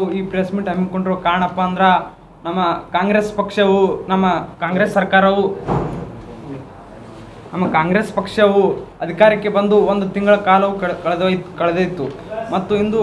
ಈ press meet ಹಮ್ಮಿಕೊಂಡಿರೋ ಕಾರಣಪ್ಪ ಅಂದ್ರೆ ನಮ್ಮ ಕಾಂಗ್ರೆಸ್ ಪಕ್ಷವು ನಮ್ಮ ಕಾಂಗ್ರೆಸ್ ಸರ್ಕಾರವು ನಮ್ಮ ಕಾಂಗ್ರೆಸ್ ಪಕ್ಷವು ಅಧಿಕಾರಕ್ಕೆ ಬಂದು ಒಂದು ತಿಂಗಳ ಕಾಲವು ಕಳೆ- ಕಳೆದೋಯ್ತು ಕಳೆದೋಯ್ತು ಮತ್ತು ಇಂದು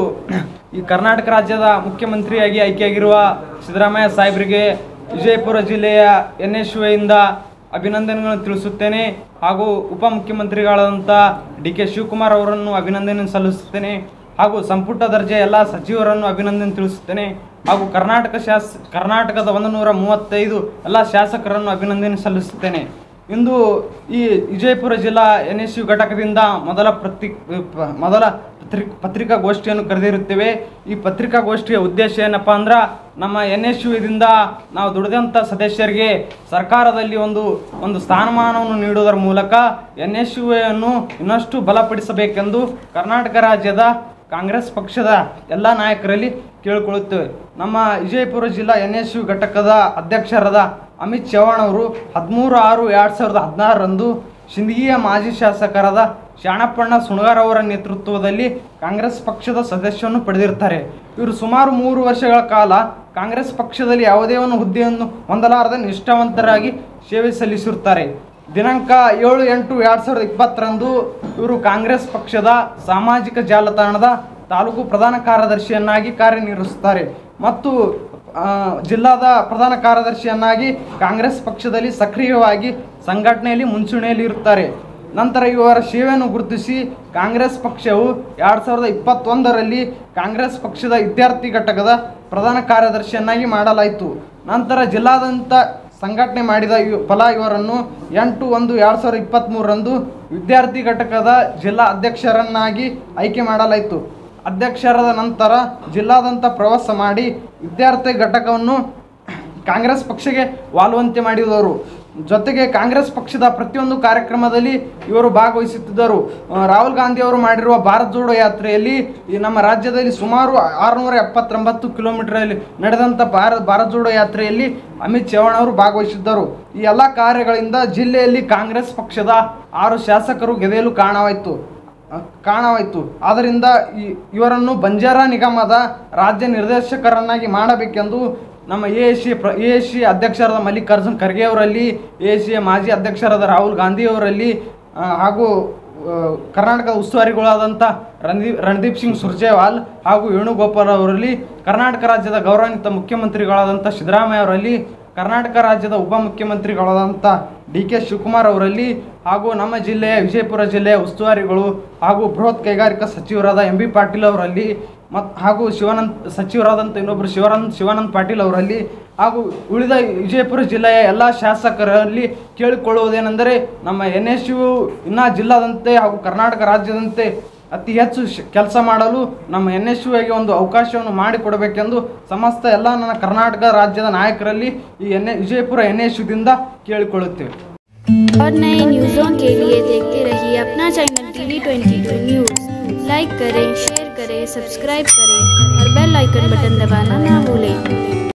ಈ ಕರ್ನಾಟಕ ರಾಜ್ಯದ ಮುಖ್ಯಮಂತ್ರಿಯಾಗಿ ಆಯ್ಕೆಯಾಗಿರುವ ಸಿದ್ದರಾಮಯ್ಯ ಸಾಹೇಬರಿಗೆ ವಿಜಯಪುರ ಜಿಲ್ಲೆಯ ಎನ್ ಎಸ್ ಇಂದ ಅಭಿನಂದನೆಗಳನ್ನು ತಿಳಿಸುತ್ತೇನೆ ಹಾಗೂ ಉಪಮುಖ್ಯಮಂತ್ರಿಗಳಾದಂಥ ಡಿ ಕೆ ಶಿವಕುಮಾರ್ ಅವರನ್ನು ಅಭಿನಂದನೆ ಸಲ್ಲಿಸುತ್ತೇನೆ ಹಾಗೂ ಸಂಪುಟ ದರ್ಜೆ ಎಲ್ಲ ಸಚಿವರನ್ನು ಅಭಿನಂದನೆ ತಿಳಿಸುತ್ತೇನೆ ಹಾಗೂ ಕರ್ನಾಟಕ ಶಾಸ ಕರ್ನಾಟಕದ ಒಂದು ನೂರ ಮೂವತ್ತೈದು ಎಲ್ಲ ಶಾಸಕರನ್ನು ಅಭಿನಂದನೆ ಸಲ್ಲಿಸುತ್ತೇನೆ ಇಂದು ಈ ವಿಜಯಪುರ ಜಿಲ್ಲಾ ಎನ್ ಎಸ್ ಯು ಘಟಕದಿಂದ ಮೊದಲ ಪ್ರತಿ ಪ- ಮೊದಲ ಪತ್ರಿ ಪತ್ರಿಕಾಗೋಷ್ಠಿಯನ್ನು ಕರೆದಿರುತ್ತೇವೆ ಈ ಪತ್ರಿಕಾಗೋಷ್ಠಿಯ ಉದ್ದೇಶ ಏನಪ್ಪ ಅಂದ್ರೆ ನಮ್ಮ ಎನ್ ಎಸ್ ಯುದಿಂದ ನಾವು ದುಡಿದಂಥ ಸದಸ್ಯರಿಗೆ ಸರ್ಕಾರದಲ್ಲಿ ಒಂದು ಒಂದು ಸ್ಥಾನಮಾನವನ್ನು ನೀಡುವುದರ ಮೂಲಕ ಎನ್ ಎಸ್ ಯುವನ್ನು ಇನ್ನಷ್ಟು ಬಲಪಡಿಸಬೇಕೆಂದು ಕರ್ನಾಟಕ ರಾಜ್ಯದ ಕಾಂಗ್ರೆಸ್ ಪಕ್ಷದ ಎಲ್ಲ ನಾಯಕರಲ್ಲಿ ಕೇಳಿಕೊಳ್ಳುತ್ತೇವೆ ನಮ್ಮ ವಿಜಯಪುರ ಜಿಲ್ಲಾ ಎನ್ ಎಸ್ ಯು ಘಟಕದ ಅಧ್ಯಕ್ಷರಾದ ಅಮಿತ್ ಚವ್ಹಾಣ್ ಅವರು ಹದಿಮೂರು ಆರು ಎರಡು ಸಾವಿರದ ಹದಿನಾರರಂದು ಸಿಂದಗಿಯ ಮಾಜಿ ಶಾಸಕರಾದ ಶಾಣಪ್ಪಣ್ಣ ಸುಣಗಾರ್ ಅವರ ನೇತೃತ್ವದಲ್ಲಿ ಕಾಂಗ್ರೆಸ್ ಪಕ್ಷದ ಸದಸ್ಯವನ್ನು ಪಡೆದಿರ್ತಾರೆ ಇವರು ಸುಮಾರು ಮೂರು ವರ್ಷಗಳ ಕಾಲ ಕಾಂಗ್ರೆಸ್ ಪಕ್ಷದಲ್ಲಿ ಯಾವುದೇ ಒಂದು ಹುದ್ದೆಯನ್ನು ಹೊಂದಲಾರದೆ ನಿಷ್ಠಾವಂತರಾಗಿ ಸೇವೆ ಸಲ್ಲಿಸಿರುತ್ತಾರೆ ದಿನಾಂಕ ಏಳು ಎಂಟು ಎರಡು ಸಾವಿರದ ಇಪ್ಪತ್ತರಂದು ಇವರು ಕಾಂಗ್ರೆಸ್ ಪಕ್ಷದ ಸಾಮಾಜಿಕ ಜಾಲತಾಣದ ತಾಲೂಕು ಪ್ರಧಾನ ಕಾರ್ಯದರ್ಶಿಯನ್ನಾಗಿ ಕಾರ್ಯನಿರ್ವಹಿಸುತ್ತಾರೆ ಮತ್ತು ಆ, ಜಿಲ್ಲಾದ ಪ್ರಧಾನ ಕಾರ್ಯದರ್ಶಿಯನ್ನಾಗಿ ಕಾಂಗ್ರೆಸ್ ಪಕ್ಷದಲ್ಲಿ ಸಕ್ರಿಯವಾಗಿ ಸಂಘಟನೆಯಲ್ಲಿ ಮುಂಚೂಣಿಯಲ್ಲಿ ಇರುತ್ತಾರೆ ನಂತರ ಇವರ ಸೇವೆಯನ್ನು ಗುರುತಿಸಿ ಕಾಂಗ್ರೆಸ್ ಪಕ್ಷವು ಎರಡು ಸಾವಿರದ ಇಪ್ಪತ್ತೊಂದರಲ್ಲಿ ಕಾಂಗ್ರೆಸ್ ಪಕ್ಷದ ವಿದ್ಯಾರ್ಥಿ ಘಟಕದ ಪ್ರಧಾನ ಕಾರ್ಯದರ್ಶಿಯನ್ನಾಗಿ ಮಾಡಲಾಯಿತು ನಂತರ ಜಿಲ್ಲಾದಂಥ ಸಂಘಟನೆ ಮಾಡಿದ ಇವ್- ಫಲ ಇವರನ್ನು ಎಂಟು ಒಂದು ಎರಡು ಸಾವಿರದ ಇಪ್ಪತ್ತ್ಮೂರರಂದು ವಿದ್ಯಾರ್ಥಿ ಘಟಕದ ಜಿಲ್ಲಾ ಅಧ್ಯಕ್ಷರನ್ನಾಗಿ ಆಯ್ಕೆ ಮಾಡಲಾಯಿತು ಅಧ್ಯಕ್ಷರಾದ ನಂತರ ಜಿಲ್ಲಾದಂಥ ಪ್ರವಾಸ ಮಾಡಿ ವಿದ್ಯಾರ್ಥಿ ಘಟಕವನ್ನು ಕಾಂಗ್ರೆಸ್ ಪಕ್ಷಕ್ಕೆ ವಾಲುವಂತೆ ಮಾಡಿದವರು ಜೊತೆಗೆ ಕಾಂಗ್ರೆಸ್ ಪಕ್ಷದ ಪ್ರತಿಯೊಂದು ಕಾರ್ಯಕ್ರಮದಲ್ಲಿ ಇವರು ಭಾಗವಹಿಸುತ್ತಿದ್ದರು ಆ, ರಾಹುಲ್ ಗಾಂಧಿ ಅವರು ಮಾಡಿರುವ ಭಾರತ್ ಜೋಡೋ ಯಾತ್ರೆಯಲ್ಲಿ ಈ ನಮ್ಮ ರಾಜ್ಯದಲ್ಲಿ ಸುಮಾರು ಆರುನೂರ ಎಪ್ಪತ್ತೊಂಬತ್ತು ಕಿಲೋಮೀಟರಲ್ಲಿ ನಡೆದಂಥ ಭಾರತ್ ಭಾರತ್ ಜೋಡೋ ಯಾತ್ರೆಯಲ್ಲಿ ಅಮಿತ್ ಚವ್ಹಾಣ್ ಅವರು ಭಾಗವಹಿಸಿದ್ದರು ಈ ಎಲ್ಲ ಕಾರ್ಯಗಳಿಂದ ಜಿಲ್ಲೆಯಲ್ಲಿ ಕಾಂಗ್ರೆಸ್ ಪಕ್ಷದ ಆರು ಶಾಸಕರು ಗೆದೆಯಲು ಕಾರಣವಾಯಿತು ಕಾರಣವಾಯಿತು ಆದ್ದರಿಂದ ಈ ಇವರನ್ನು ಬಂಜಾರ ನಿಗಮದ ರಾಜ್ಯ ನಿರ್ದೇಶಕರನ್ನಾಗಿ ಮಾಡಬೇಕೆಂದು ನಮ್ಮ ಎ ಎಸ್ ಸಿ ಪ್ರ ಎ ಎಸ್ ಸಿ ಅಧ್ಯಕ್ಷರಾದ ಮಲ್ಲಿಕಾರ್ಜುನ್ ಖರ್ಗೆ ಅವರಲ್ಲಿ ಎ ಎಸ್ ಸಿ ಮಾಜಿ ಅಧ್ಯಕ್ಷರಾದ ರಾಹುಲ್ ಗಾಂಧಿ ಅವರಲ್ಲಿ ಆ, ಹಾಗೂ ಆ, ಕರ್ನಾಟಕದ ಉಸ್ತುವಾರಿಗಳಾದಂಥ ರಣದೀಪ್ ರಣದೀಪ್ ಸಿಂಗ್ ಸುರ್ಜೇವಾಲ್ ಹಾಗೂ ವೇಣುಗೋಪಾಲ್ ಅವರಲ್ಲಿ ಕರ್ನಾಟಕ ರಾಜ್ಯದ ಗೌರವಾನ್ವಿತ ಮುಖ್ಯಮಂತ್ರಿಗಳಾದಂಥ ಸಿದ್ದರಾಮಯ್ಯ ಅವರಲ್ಲಿ ಕರ್ನಾಟಕ ರಾಜ್ಯದ ಉಪಮುಖ್ಯಮಂತ್ರಿಗಳಾದಂಥ ಡಿ ಕೆ ಶಿವಕುಮಾರ್ ಅವರಲ್ಲಿ ಹಾಗೂ ನಮ್ಮ ಜಿಲ್ಲೆಯ ವಿಜಯಪುರ ಜಿಲ್ಲೆಯ ಉಸ್ತುವಾರಿಗಳು ಹಾಗೂ ಬೃಹತ್ ಕೈಗಾರಿಕಾ ಸಚಿವರಾದ ಎಂ ಬಿ ಪಾಟೀಲ್ ಅವರಲ್ಲಿ ಮತ್ತು ಹಾಗೂ ಶಿವಾನಂದ್ ಸಚಿವರಾದಂಥ ಇನ್ನೊಬ್ಬರು ಶಿವಾನಂದ್ ಶಿವಾನಂದ್ ಪಾಟೀಲ್ ಅವರಲ್ಲಿ ಹಾಗೂ ಉಳಿದ ವಿಜಯಪುರ ಜಿಲ್ಲೆಯ ಎಲ್ಲ ಶಾಸಕರಲ್ಲಿ ಕೇಳಿಕೊಳ್ಳುವುದೇನೆಂದರೆ ನಮ್ಮ ಎನ್ ಎಸ್ ಯು ಇನ್ನೂ ಜಿಲ್ಲಾದಂತೆ ಹಾಗೂ ಕರ್ನಾಟಕ ರಾಜ್ಯದಂತೆ ಅತಿ ಹೆಚ್ಚು ಕೆಲಸ ಮಾಡಲು ನಮ್ಮ ಎನ್ ಎಸ್ ಯುಗೆ ಒಂದು ಅವಕಾಶವನ್ನು ಮಾಡಿಕೊಡಬೇಕೆಂದು ಸಮಸ್ತ ಎಲ್ಲ ನನ್ನ ಕರ್ನಾಟಕ ರಾಜ್ಯದ ನಾಯಕರಲ್ಲಿ ಈ N A Vijayapura N S ಯುದಿಂದ ಕೇಳಿಕೊಳ್ಳುತ್ತೇವೆ और नए न्यूज़ों के लिए देखते रहिए अपना channel TV twenty two news like करें शेयर करें सब्सक्राइब करें और बेल आइकन बटन दबाना ना भूलें